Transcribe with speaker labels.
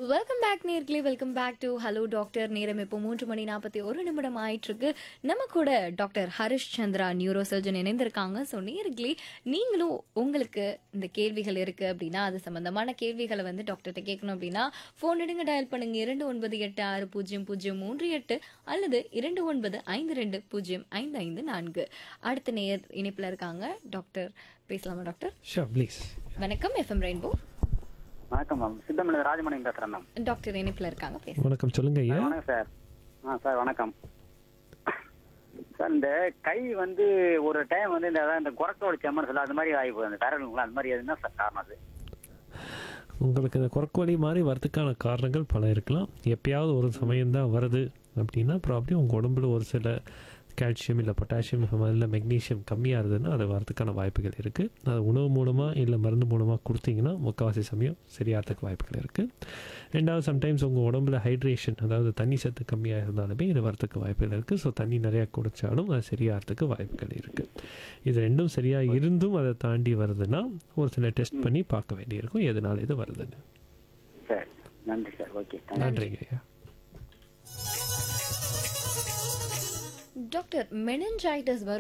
Speaker 1: welcome back நேர்களே welcome back to hello doctor நேரம் இப்போ மூன்று மணி நாற்பத்தி ஒரு நிமிடம் ஆயிட்டு இருக்கு நம்ம கூட doctor Harish Chandra neuro surgeon இணைந்திருக்காங்க ஸோ நேர்களே நீங்களும் உங்களுக்கு இந்த கேள்விகள் இருக்கு அப்படின்னா அது சம்பந்தமான கேள்விகளை வந்து டாக்டர்கிட்ட கேட்கணும் அப்படின்னா ஃபோன் எடுங்க டயல் பண்ணுங்க இரண்டு ஒன்பது எட்டு ஆறு பூஜ்ஜியம் பூஜ்ஜியம் மூன்று எட்டு அல்லது இரண்டு ஒன்பது ஐந்து ரெண்டு பூஜ்ஜியம் ஐந்து ஐந்து நான்கு அடுத்த நேர் இணைப்பில் இருக்காங்க டாக்டர் பேசலாமா டாக்டர்
Speaker 2: ஷூர் ப்ளீஸ்
Speaker 1: வணக்கம் எஃப்எம் ரெயின்போ
Speaker 3: வணக்கம் மேம் சித்தமலை ராஜமணி பேசுறேன் மேம்
Speaker 1: டாக்டர் இணைப்பில் இருக்காங்க பேச
Speaker 2: வணக்கம் சொல்லுங்க ஐயா
Speaker 3: வணக்கம் சார் ஆ சார் வணக்கம் சார் இந்த கை வந்து ஒரு டைம் வந்து இந்த அதான் இந்த குரக்கோட செம்மன் சொல்ல அது மாதிரி ஆகி போகுது அந்த தரலுங்களா அது மாதிரி எதுனா சார் காரணம் அது
Speaker 2: உங்களுக்கு இந்த குறுக்கு வலி மாதிரி வரதுக்கான காரணங்கள் பல இருக்கலாம் எப்பயாவது ஒரு சமயம் தான் வருது அப்படின்னா ப்ராப்ளி உங்கள் உடம்புல ஒரு சில கால்சியம் இல்லை பொட்டாசியம் இல்லை மெக்னீஷியம் கம்மியாக இருந்ததுன்னா அது வரதுக்கான வாய்ப்புகள் இருக்குது அது உணவு மூலமாக இல்லை மருந்து மூலமாக கொடுத்தீங்கன்னா முக்கால்வாசி சமயம் சரியாகிறதுக்கு வாய்ப்புகள் இருக்குது ரெண்டாவது சம்டைம்ஸ் உங்கள் உடம்புல ஹைட்ரேஷன் அதாவது தண்ணி சத்து கம்மியாக இருந்தாலுமே இது வரதுக்கு வாய்ப்புகள் இருக்குது ஸோ தண்ணி நிறையா குடித்தாலும் அது சரியாகிறதுக்கு வாய்ப்புகள் இருக்குது இது ரெண்டும் சரியாக இருந்தும் அதை தாண்டி வருதுன்னா ஒரு சில டெஸ்ட் பண்ணி பார்க்க வேண்டியிருக்கும் எதனால இது வருதுன்னு
Speaker 3: சரி நன்றி சார் ஓகே
Speaker 2: நன்றிங்க ஐயா
Speaker 1: டாக்டர் மெனஞ்சாய்டஸ் வரும்